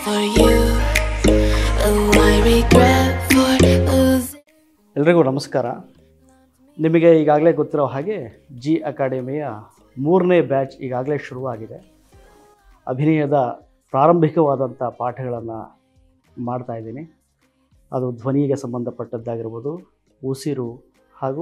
for you. Oh, I regret for losing. ಎಲ್ರಿಗೂ ನಮಸ್ಕಾರ ನಿಮಗೆ ಈಗಾಗಲೇ ಗೊತ್ತಿರೋ ಹಾಗೆ ಜಿ ಅಕಾಡೆಮಿಯ ಮೂರನೇ ಬ್ಯಾಚ್ ಈಗಾಗಲೇ ಶುರುವಾಗಿದೆ ಅಭಿನಯದ ಪ್ರಾರಂಭಿಕವಾದಂಥ ಪಾಠಗಳನ್ನು ಮಾಡ್ತಾ ಇದ್ದೀನಿ ಅದು ಧ್ವನಿಗೆ ಸಂಬಂಧಪಟ್ಟದ್ದಾಗಿರ್ಬೋದು ಉಸಿರು ಹಾಗೂ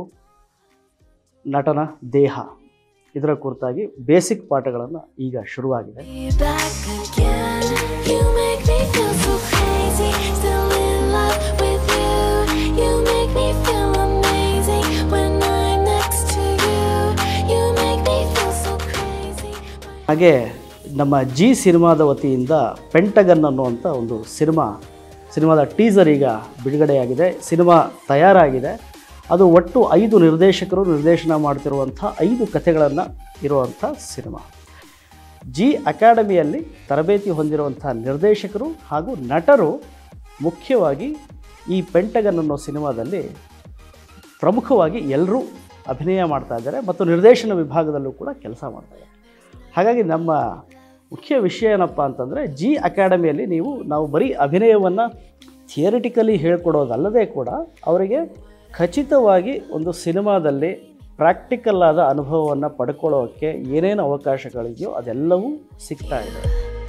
ನಟನ ದೇಹ ಇದರ ಕುರಿತಾಗಿ ಬೇಸಿಕ್ ಪಾಠಗಳನ್ನು ಈಗ ಶುರುವಾಗಿದೆ Be back again. You make me feel so crazy. Still in love with you. You make me feel amazing when I'm next to you. You make me feel so crazy. ಹಾಗೆ ನಮ್ಮ G ಸಿನಿಮಾದ ವತಿಯಿಂದ pentagon ಅನ್ನುವಂಥ ಒಂದು cinema ಸಿನಿಮಾದ teaser ಈಗ ಬಿಡುಗಡೆಯಾಗಿದೆ cinema ತಯಾರಾಗಿದೆ ಅದು ಒಟ್ಟು ಐದು ನಿರ್ದೇಶಕರು ನಿರ್ದೇಶನ ಮಾಡ್ತಿರುವಂಥ ಐದು ಕಥೆಗಳನ್ನು ಇರುವಂಥ ಸಿನಿಮಾ ಜಿ ಅಕಾಡೆಮಿಯಲ್ಲಿ ತರಬೇತಿ ಹೊಂದಿರುವಂಥ ನಿರ್ದೇಶಕರು ಹಾಗೂ ನಟರು ಮುಖ್ಯವಾಗಿ ಈ ಪೆಂಟಗನ್ ಅನ್ನೋ ಸಿನಿಮಾದಲ್ಲಿ ಪ್ರಮುಖವಾಗಿ ಎಲ್ಲರೂ ಅಭಿನಯ ಮಾಡ್ತಾ ಇದ್ದಾರೆ ಮತ್ತು ನಿರ್ದೇಶನ ವಿಭಾಗದಲ್ಲೂ ಕೂಡ ಕೆಲಸ ಮಾಡ್ತಾ ಇದ್ದಾರೆ ಹಾಗಾಗಿ ನಮ್ಮ ಮುಖ್ಯ ವಿಷಯ ಏನಪ್ಪ ಅಂತಂದರೆ ಜಿ ಅಕಾಡೆಮಿಯಲ್ಲಿ ನೀವು ನಾವು ಬರೀ ಅಭಿನಯವನ್ನು ಥಿಯರಿಟಿಕಲಿ ಹೇಳ್ಕೊಡೋದಲ್ಲದೆ ಕೂಡ ಅವರಿಗೆ ಖಚಿತವಾಗಿ ಒಂದು ಸಿನಿಮಾದಲ್ಲಿ ಪ್ರಾಕ್ಟಿಕಲ್ ಆದ ಅನುಭವವನ್ನು ಪಡ್ಕೊಳ್ಳೋಕ್ಕೆ ಏನೇನು ಅವಕಾಶಗಳಿದೆಯೋ ಅದೆಲ್ಲವೂ ಸಿಗ್ತಾ ಇದೆ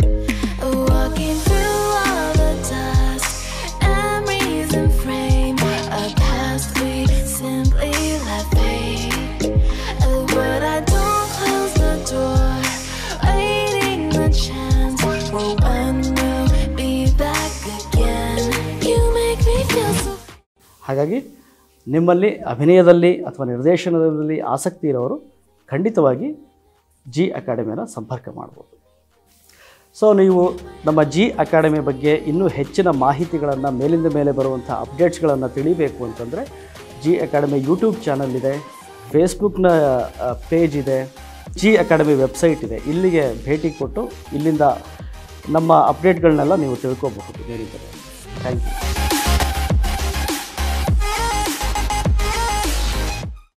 Walking through all the dust, memories and frame a past we simply let fade. Oh, But I don't close the door, waiting the chance for when we'll be back again. You make me feel so. ಹಾಗಾಗಿ ನಿಮ್ಮಲ್ಲಿ ಅಭಿನಯದಲ್ಲಿ ಅಥವಾ ನಿರ್ದೇಶನದಲ್ಲಿ ಆಸಕ್ತಿ ಇರೋರು ಖಂಡಿತವಾಗಿ G ಅಕಾಡೆಮಿಯನ್ನು ಸಂಪರ್ಕ ಮಾಡ್ಬೋದು so ನೀವು ನಮ್ಮ ಜಿ ಅಕಾಡೆಮಿ ಬಗ್ಗೆ ಇನ್ನೂ ಹೆಚ್ಚಿನ ಮಾಹಿತಿಗಳನ್ನು ಮೇಲಿಂದ ಮೇಲೆ ಬರುವಂಥ ಅಪ್ಡೇಟ್ಸ್ಗಳನ್ನು ತಿಳಿಬೇಕು ಅಂತಂದರೆ ಜಿ ಅಕಾಡೆಮಿ ಯೂಟ್ಯೂಬ್ ಚಾನಲ್ ಇದೆ ಫೇಸ್ಬುಕ್ನ ಪೇಜ್ ಇದೆ ಜಿ ಅಕಾಡೆಮಿ ವೆಬ್ಸೈಟ್ ಇದೆ ಇಲ್ಲಿಗೆ ಭೇಟಿ ಕೊಟ್ಟು ಇಲ್ಲಿಂದ ನಮ್ಮ ಅಪ್ಡೇಟ್ಗಳನ್ನೆಲ್ಲ ನೀವು ತಿಳ್ಕೊಬಹುದು ಬೇರೆ ಥ್ಯಾಂಕ್ ಯು